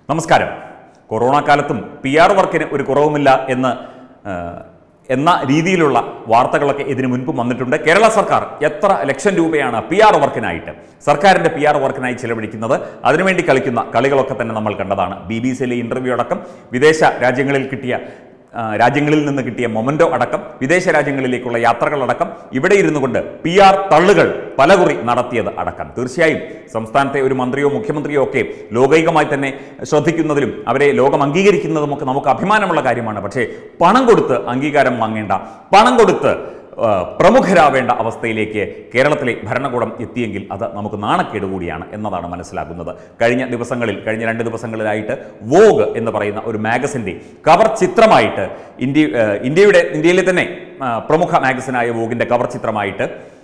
നമസ്കാരം കൊറോണ കാലത്തും P R വർക്കിന് ഒരു കുറവുമില്ല എന്ന് ആ, എന്ന രീതിയിലുള്ള വാർത്തകളൊക്കെ ഇതിനു മുൻപ് വന്നിട്ടുണ്ട് കേരള സർക്കാർ എത്ര ലക്ഷം രൂപയാണ് പി ആർ വർക്കിനായിട്ട് സർക്കാരിൻ്റെ പി ആർ വർക്കിനായി ചിലവഴിക്കുന്നത് അതിനുവേണ്ടി കളിക്കുന്ന കളികളൊക്കെ തന്നെ നമ്മൾ കണ്ടതാണ് ബി ബി സിയിലെ ഇൻ്റർവ്യൂ അടക്കം വിദേശ രാജ്യങ്ങളിൽ കിട്ടിയ ആ, രാജ്യങ്ങളിൽ നിന്ന് കിട്ടിയ മൊമൻറ്റോ അടക്കം വിദേശ രാജ്യങ്ങളിലേക്കുള്ള യാത്രകളടക്കം ഇവിടെ ഇരുന്നു കൊണ്ട് പി ആർ തള്ളുകൾ പലകുറി നടത്തിയത് അടക്കം തീർച്ചയായും സംസ്ഥാനത്തെ ഒരു മന്ത്രിയോ മുഖ്യമന്ത്രിയോ ഒക്കെ ലോകൈകമായി തന്നെ ശ്രദ്ധിക്കുന്നതിലും അവരെ ലോകം അംഗീകരിക്കുന്നതും ഒക്കെ നമുക്ക് അഭിമാനമുള്ള കാര്യമാണ് പക്ഷേ പണം കൊടുത്ത് അംഗീകാരം വാങ്ങേണ്ട പണം കൊടുത്ത് ആ, പ്രമുഖരാവേണ്ട അവസ്ഥയിലേക്ക് കേരളത്തിലെ ഭരണകൂടം എത്തിയെങ്കിൽ അത് നമുക്ക് നാണക്കേട് കൂടിയാണ് എന്നതാണ് മനസ്സിലാക്കുന്നത് കഴിഞ്ഞ ദിവസങ്ങളിൽ കഴിഞ്ഞ രണ്ട് ദിവസങ്ങളിലായിട്ട് വോഗ് എന്ന് പറയുന്ന ഒരു മാഗസിൻ്റെ കവർ ചിത്രമായിട്ട് ഇന്ത്യ ആ, ഇന്ത്യയുടെ ഇന്ത്യയിലെ തന്നെ ആ, പ്രമുഖ മാഗസിനായ വോഗിൻ്റെ കവർ ചിത്രമായിട്ട്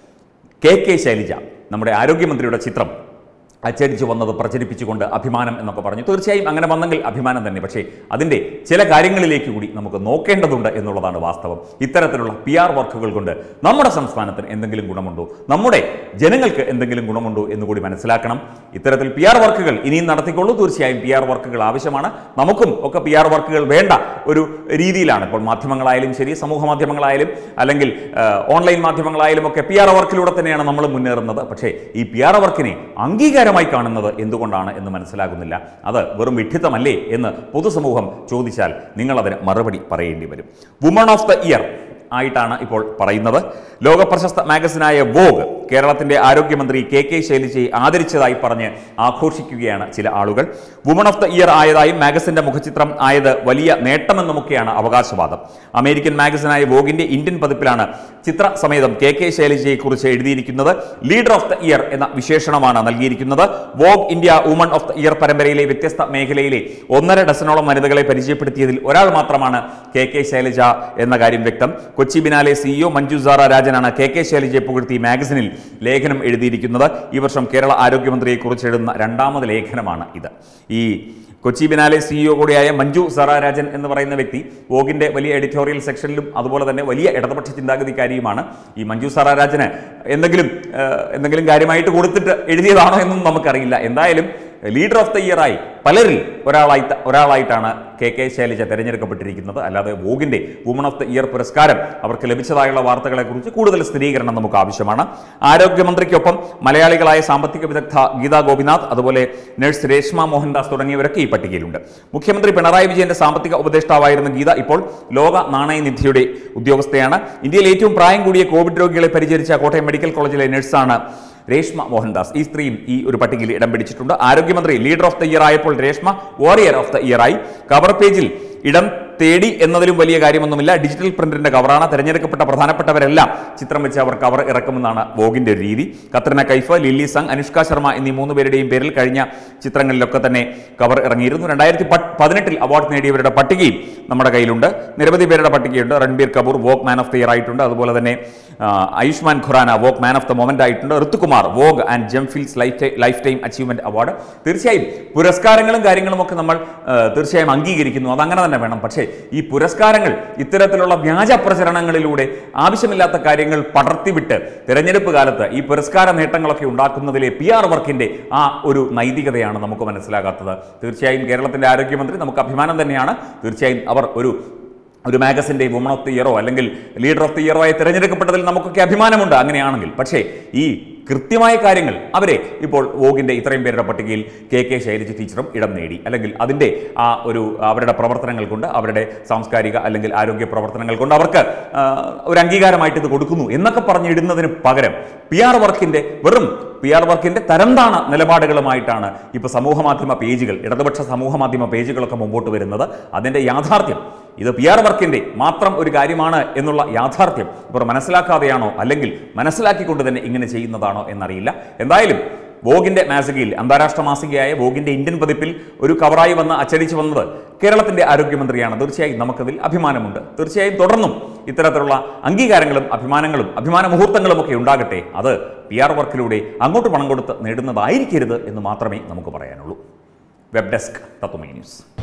കെ കെ ശൈലജ നമ്മുടെ ആരോഗ്യമന്ത്രിയുടെ ചിത്രം അച്ചടിച്ചു വന്നത് പ്രചരിപ്പിച്ചുകൊണ്ട് അഭിമാനം എന്നൊക്കെ പറഞ്ഞു തീർച്ചയായും അങ്ങനെ വന്നെങ്കിൽ അഭിമാനം തന്നെ പക്ഷേ അതിൻ്റെ ചില കാര്യങ്ങളിലേക്ക് കൂടി നമുക്ക് നോക്കേണ്ടതുണ്ട് എന്നുള്ളതാണ് വാസ്തവം ഇത്തരത്തിലുള്ള പി ആർ വർക്കുകൾ കൊണ്ട് നമ്മുടെ സംസ്ഥാനത്തിന് എന്തെങ്കിലും ഗുണമുണ്ടോ നമ്മുടെ ജനങ്ങൾക്ക് എന്തെങ്കിലും ഗുണമുണ്ടോ എന്ന് കൂടി മനസ്സിലാക്കണം ഇത്തരത്തിൽ പി ആർ വർക്കുകൾ ഇനിയും നടത്തിക്കൊള്ളൂ തീർച്ചയായും പി ആർ വർക്കുകൾ ആവശ്യമാണ് നമുക്കും ഒക്കെ പി ആർ വർക്കുകൾ വേണ്ട ഒരു രീതിയിലാണ് ഇപ്പോൾ മാധ്യമങ്ങളായാലും ശരി സമൂഹ മാധ്യമങ്ങളായാലും അല്ലെങ്കിൽ ആ, ഓൺലൈൻ മാധ്യമങ്ങളായാലും ഒക്കെ പി ആർ വർക്കിലൂടെ തന്നെയാണ് നമ്മൾ മുന്നേറുന്നത് പക്ഷേ ഈ പി ആർ വർക്കിനെ അംഗീകാരമായി കാണുന്നത് എന്തുകൊണ്ടാണ് എന്ന് മനസ്സിലാകുന്നില്ല അത് വെറും വിഡ്ഢിത്തമല്ലേ എന്ന് പൊതുസമൂഹം ചോദിച്ചാൽ നിങ്ങളതിന് മറുപടി പറയേണ്ടി വരും വുമൺ ഓഫ് ദ ഇയർ ആയിട്ടാണ് ഇപ്പോൾ പറയുന്നത് ലോകപ്രശസ്ത മാഗസിനായ വോഗ് കേരളത്തിന്റെ ആരോഗ്യമന്ത്രി കെ കെ ശൈലജയെ ആദരിച്ചതായി പറഞ്ഞ് ആഘോഷിക്കുകയാണ് ചില ആളുകൾ വുമൺ ഓഫ് ദ ഇയർ ആയതായും മാഗസിന്റെ മുഖചിത്രം ആയത് വലിയ നേട്ടമെന്നുമൊക്കെയാണ് അവകാശവാദം അമേരിക്കൻ മാഗസിനായ വോഗിന്റെ ഇന്ത്യൻ പതിപ്പിലാണ് ചിത്ര സമേതം കെ കെ ശൈലജയെ കുറിച്ച് എഴുതിയിരിക്കുന്നത് ലീഡർ ഓഫ് ദ ഇയർ എന്ന വിശേഷണമാണ് നൽകിയിരിക്കുന്നത് Vogue India woman of the year പരമ്പരയിലെ വ്യത്യസ്ത മേഖലയിലെ ഒന്നര ഡസനോളം വനിതകളെ പരിചയപ്പെടുത്തിയതിൽ ഒരാൾ മാത്രമാണ് കെ കെ ശൈലജ എന്ന കാര്യം വ്യക്തം കൊച്ചി ബിനാലെ സിഇഒ മഞ്ജു സാറ രാജനാണ് കെ കെ ശൈലജയെ പുകഴ്ത്തി മാഗസിനിൽ ലേഖനം എഴുതിയിരിക്കുന്നത് ഈ വർഷം കേരള ആരോഗ്യമന്ത്രിയെ കുറിച്ച് എഴുതുന്ന രണ്ടാമത് ലേഖനമാണ് ഇത് ഈ കൊച്ചി ബിനാലെ സിഇഒ കൂടിയായ മഞ്ജു സറാരാജൻ എന്ന് പറയുന്ന വ്യക്തി വോഗിന്റെ വലിയ എഡിറ്റോറിയൽ സെക്ഷനിലും അതുപോലെ തന്നെ വലിയ ഇടതുപക്ഷ ചിന്താഗതിക്കാരിയുമാണ് ഈ മഞ്ജു സറാരാജന് എന്തെങ്കിലും ആ, എന്തെങ്കിലും കാര്യമായിട്ട് കൊടുത്തിട്ട് എഴുതിയതാണോ എന്നും നമുക്കറിയില്ല എന്തായാലും ലീഡർ ഓഫ് ദ ഇയർ ആയി പലരിൽ ഒരാളായി ഒരാളായിട്ടാണ് കെ കെ ശൈലജ തിരഞ്ഞെടുക്കപ്പെട്ടിരിക്കുന്നത് അല്ലാതെ വോഗിന്റെ വുമൺ ഓഫ് ദ ഇയർ പുരസ്കാരം അവർക്ക് ലഭിച്ചതായുള്ള വാർത്തകളെക്കുറിച്ച് കൂടുതൽ സ്ഥിരീകരണം നമുക്ക് ആവശ്യമാണ് ആരോഗ്യമന്ത്രിക്കൊപ്പം മലയാളികളായ സാമ്പത്തിക വിദഗ്ധ ഗീതാ ഗോപിനാഥ് അതുപോലെ നഴ്സ് രേഷ്മ മോഹൻദാസ് തുടങ്ങിയവരൊക്കെ ഈ പട്ടികയിലുണ്ട് മുഖ്യമന്ത്രി പിണറായി വിജയന്റെ സാമ്പത്തിക ഉപദേഷ്ടാവായിരുന്ന ഗീത ഇപ്പോൾ ലോക നാണയനിധിയുടെ ഉദ്യോഗസ്ഥയാണ് ഇന്ത്യയിൽ ഏറ്റവും പ്രായം കൂടിയ കോവിഡ് രോഗികളെ പരിചരിച്ച കോട്ടയം മെഡിക്കൽ കോളേജിലെ നഴ്സാണ് രേഷ്മ മോഹൻദാസ് ഈ സ്ത്രീയും ഈ ഒരു പട്ടികയിൽ ഇടം പിടിച്ചിട്ടുണ്ട് ആരോഗ്യമന്ത്രി ലീഡർ ഓഫ് ദ ഇയർ ആയപ്പോൾ Reshma warrior of the year ആയി കവർ പേജിൽ ഇടം തേടി എന്നതിലും വലിയ കാര്യമൊന്നുമില്ല ഡിജിറ്റൽ പ്രിന്റിന്റെ കവറാണ് തിരഞ്ഞെടുക്കപ്പെട്ട പ്രധാനപ്പെട്ടവരെല്ലാം ചിത്രം വെച്ച് അവർ കവർ ഇറക്കുമെന്നാണ് വോഗിന്റെ ഒരു രീതി കത്രിന കൈഫ് ലില്ലി സംഗ് അനുഷ്ക ശർമ്മ എന്നീ മൂന്ന് പേരുടെയും പേരിൽ കഴിഞ്ഞ ചിത്രങ്ങളിലൊക്കെ തന്നെ കവർ ഇറങ്ങിയിരുന്നു രണ്ടായിരത്തി പതിനെട്ടിൽ അവാർഡ് നേടിയവരുടെ പട്ടികയും നമ്മുടെ കയ്യിലുണ്ട് നിരവധി പേരുടെ പട്ടികയുണ്ട് Ranbir Kapoor Vogue man of the year ആയിട്ടുണ്ട് അതുപോലെ തന്നെ ആ, Ayushmann Khurrana Vogue man of the moment ആയിട്ടുണ്ട് ഋത്തുകുമാർ വോഗ് ആൻഡ് ജംഫിൽസ് life life time achievement award തീർച്ചയായും പുരസ്കാരങ്ങളും കാര്യങ്ങളും ഒക്കെ നമ്മൾ ആ, തീർച്ചയായും അംഗീകരിക്കുന്നു അതങ്ങനെ തന്നെ വേണം പക്ഷേ ഈ പുരസ്കാരങ്ങൾ ഇത്തരത്തിലുള്ള വ്യാജ പ്രചരണങ്ങളിലൂടെ ആവശ്യമില്ലാത്ത കാര്യങ്ങൾ പടർത്തിവിട്ട് തിരഞ്ഞെടുപ്പ് കാലത്ത് ഈ പുരസ്കാര നേട്ടങ്ങളൊക്കെ ഉണ്ടാക്കുന്നതിലെ പി ആർ വർക്കിന്റെ ആ ഒരു നൈതികതയാണ് നമുക്ക് മനസ്സിലാകാത്തത് തീർച്ചയായും കേരളത്തിന്റെ ആരോഗ്യമന്ത്രി നമുക്ക് അഭിമാനം തന്നെയാണ് തീർച്ചയായും അവർ ഒരു ഒരു മാഗസിൻ്റെ വുമൺ ഓഫ് ദി ഇയറോ അല്ലെങ്കിൽ ലീഡർ ഓഫ് ദി ഇയറോ ആയി തിരഞ്ഞെടുക്കപ്പെട്ടതിൽ നമുക്കൊക്കെ അഭിമാനമുണ്ട് അങ്ങനെയാണെങ്കിൽ പക്ഷേ ഈ കൃത്യമായ കാര്യങ്ങൾ അവരെ ഇപ്പോൾ വോഗിൻ്റെ ഇത്രയും പേരുടെ പട്ടികയിൽ കെ കെ ശൈലജ ടീച്ചറും ഇടം നേടി അല്ലെങ്കിൽ അതിൻ്റെ ആ ഒരു അവരുടെ പ്രവർത്തനങ്ങൾ കൊണ്ട് അവരുടെ സാംസ്കാരിക അല്ലെങ്കിൽ ആരോഗ്യ പ്രവർത്തനങ്ങൾ കൊണ്ട് അവർക്ക് ആ, ഒരു അംഗീകാരമായിട്ട് ഇത് കൊടുക്കുന്നു എന്നൊക്കെ പറഞ്ഞിടുന്നതിന് പകരം പി ആർ വർക്കിൻ്റെ വെറും പി ആർ വർക്കിന്റെ തരംതാണ നിലപാടുകളുമായിട്ടാണ് ഇപ്പോൾ സമൂഹ മാധ്യമ പേജുകൾ ഇടതുപക്ഷ സമൂഹ മാധ്യമ പേജുകളൊക്കെ മുമ്പോട്ട് വരുന്നത് അതിൻ്റെ യാഥാർത്ഥ്യം ഇത് പി ആർ വർക്കിന്റെ മാത്രം ഒരു കാര്യമാണ് എന്നുള്ള യാഥാർത്ഥ്യം ഇവർ മനസ്സിലാക്കാതെയാണോ അല്ലെങ്കിൽ മനസ്സിലാക്കിക്കൊണ്ട് തന്നെ ഇങ്ങനെ ചെയ്യുന്നതാണോ എന്നറിയില്ല എന്തായാലും വോഗിന്റെ മാസികയിൽ അന്താരാഷ്ട്ര മാസികയായ വോഗിന്റെ ഇന്ത്യൻ പതിപ്പിൽ ഒരു കവറായി വന്ന് അച്ചടിച്ചു വന്നത് കേരളത്തിന്റെ ആരോഗ്യമന്ത്രിയാണ് തീർച്ചയായും നമുക്കതിൽ അഭിമാനമുണ്ട് തീർച്ചയായും തുടർന്നും ഇത്തരത്തിലുള്ള അംഗീകാരങ്ങളും അഭിമാനങ്ങളും അഭിമാന മുഹൂർത്തങ്ങളും ഒക്കെ ഉണ്ടാകട്ടെ അത് പി ആർ വർക്കിലൂടെ അങ്ങോട്ട് പണം കൊടുത്ത് നേടുന്നതായിരിക്കരുത് എന്ന് മാത്രമേ നമുക്ക് പറയാനുള്ളൂ വെബ് ഡെസ്ക് തത്വമൈ ന്യൂസ്